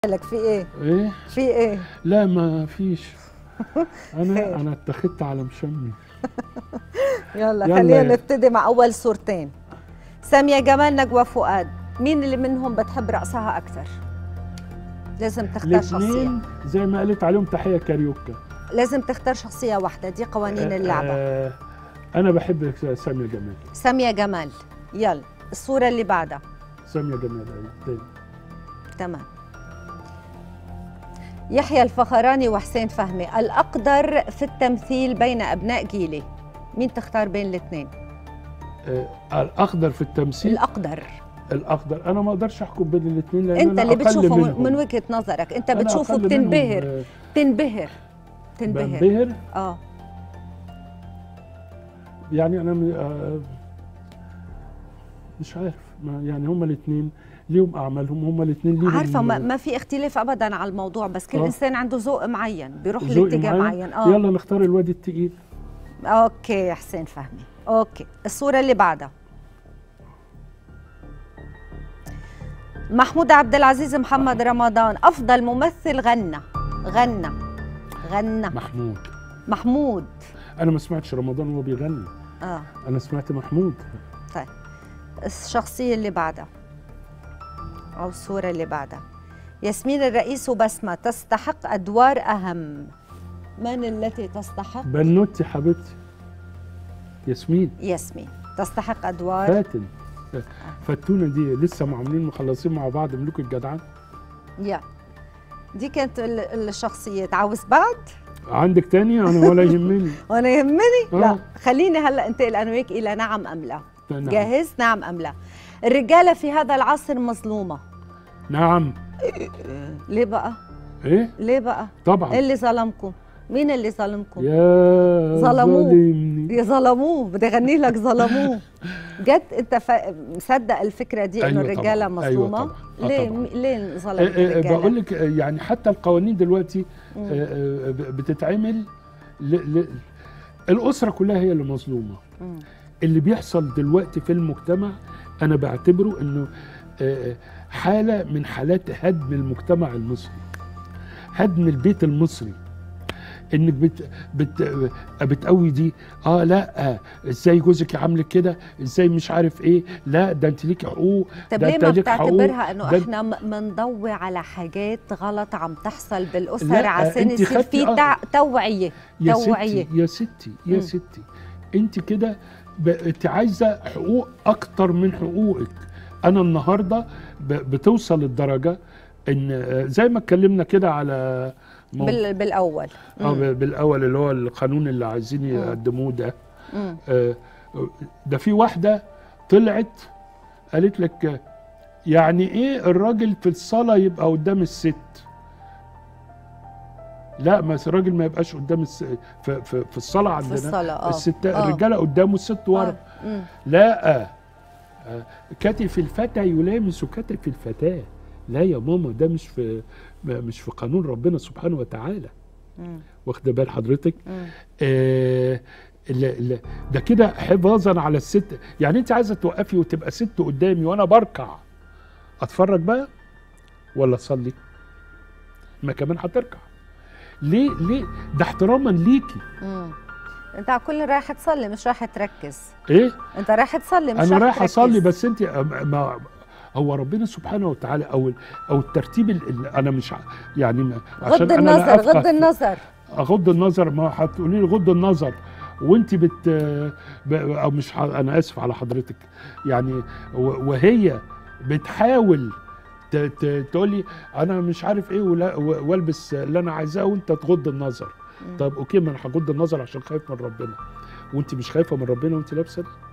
لك في ايه ايه في ايه لا ما فيش انا خير. انا اتخذت على مشمي يلا يلا خلينا يا- نبتدي مع اول صورتين سامية جمال نجوى فؤاد مين اللي منهم بتحب رقصها اكثر لازم تختار شخصية الاثنين زي ما قالت عليهم تحيه كاريوكا لازم تختار شخصية واحدة دي قوانين اللعبة آه انا بحب ساميه جمال سامية جمال يلا الصورة اللي بعدها ساميه جمال أيوة، تاني. تمام يحيى الفخراني وحسين فهمي الأقدر في التمثيل بين أبناء جيلي مين تختار بين الاثنين آه الاخضر في التمثيل الأقدر الاخضر انا ما اقدرش احكم بين الاثنين لان انت أنا اللي أقل بتشوفه منهم. من وجهة نظرك انت أنا بتشوفه أقل منهم، بتنبهر آه، تنبهر تنبهر بنبهر اه يعني انا م- آه، مش عارف ما يعني هما الاثنين ليهم اعمالهم هما الاثنين ليهم عارفه ما, ما في اختلاف ابدا على الموضوع بس كل آه. انسان عنده ذوق معين بيروح ذوق لاتجاه معين. معين اه يلا نختار الواد التقيل اوكي يا حسين فهمي اوكي الصوره اللي بعدها محمود عبد العزيز محمد رمضان افضل ممثل غنى غنى غنى محمود محمود انا ما سمعتش رمضان وهو بيغني اه انا سمعت محمود طيب الشخصيه اللي بعدها او الصوره اللي بعدها ياسمين الرئيس وبسمه تستحق ادوار اهم من التي تستحق بنوتي حبيبتي ياسمين ياسمين تستحق ادوار فاتن فتونه دي لسه معاملين مخلصين مع بعض ملوك الجدعان يا دي كانت ال- الشخصية عاوز بعد عندك تاني انا ولا يهمني وانا يهمني آه. لا خليني هلا انتقل انا وياك الى نعم ام لا نعم. جاهز نعم ام لا الرجاله في هذا العصر مظلومه نعم ليه بقى ايه ليه بقى طبعا اللي ظلمكم مين اللي ظلمكم يا ظلموه. ظالمني يا ظلموه بدي اغني لك ظلموه جد انت ف... مصدق الفكره دي انه أيوة الرجاله طبعاً. أيوة مظلومه طبعاً. آه ليه طبعاً. ليه ظلمت آه، آه، الرجاله بقول لك آه، يعني حتى القوانين دلوقتي مم. آه، آه، ب- بتتعمل ل... ل... الاسره كلها هي اللي مظلومه مم. اللي بيحصل دلوقتي في المجتمع انا بعتبره انه آه، حاله من حالات هدم المجتمع المصري هدم البيت المصري انك بت بت بتقوي دي اه لا آه ازاي جوزك عاملك كده ازاي مش عارف ايه لا ده انت ليك حقوق طب ده ليه أنت ما ليك حقوق، بتعتبرها انه ده- احنا م- منضوي على حاجات غلط عم تحصل بالاسر لا، عشان أنت يصير خدتي- في آه. تع- توعيه يا توعية. ستي يا ستي يا مم. ستي انت كده ب- انت عايزه حقوق اكتر من حقوقك انا النهارده ب- بتوصل الدرجه ان آه، زي ما اتكلمنا كده على مو- بال بالاول اه مم. ب- بالاول اللي هو القانون اللي عايزين يقدموه ده مم. آه، ده في واحده طلعت قالت لك آه، يعني ايه الراجل في الصلاه يبقى قدام الست لا ما الراجل ما يبقاش قدام الس... في, في, في الصلاه في عندنا الصلاه اه الست آه. الرجاله قدامه الست ورا آه. مم. لا آه، كتف الفتى يلامس كتف الفتاه لا يا ماما ده مش في مش في قانون ربنا سبحانه وتعالى مم. واخده بال حضرتك مم. آه لا لا ده كده حفاظا على الست يعني انت عايزه توقفي وتبقى ست قدامي وانا بركع اتفرج بقى ولا اصلي ما كمان هتركع ليه ليه ده احتراما ليكي مم. انت على كل رايح تصلي مش رايح تركز ايه انت رايح تصلي مش انا رايح تركز. اصلي بس انت ما هو ربنا سبحانه وتعالى او او الترتيب اللي انا مش ع- يعني ما- عشان غض أنا لا النظر أفقه غض النظر اغض النظر ما هتقولي لي غض النظر وانت بت ب... او مش ح... انا اسف على حضرتك يعني و... وهي بتحاول ت... ت... تقول لي انا مش عارف ايه ولا... و- والبس اللي انا عايزاه وانت تغض النظر مم. طب اوكي ما انا هغض النظر عشان خايف من ربنا وانت مش خايفه من ربنا وانت لابسه ده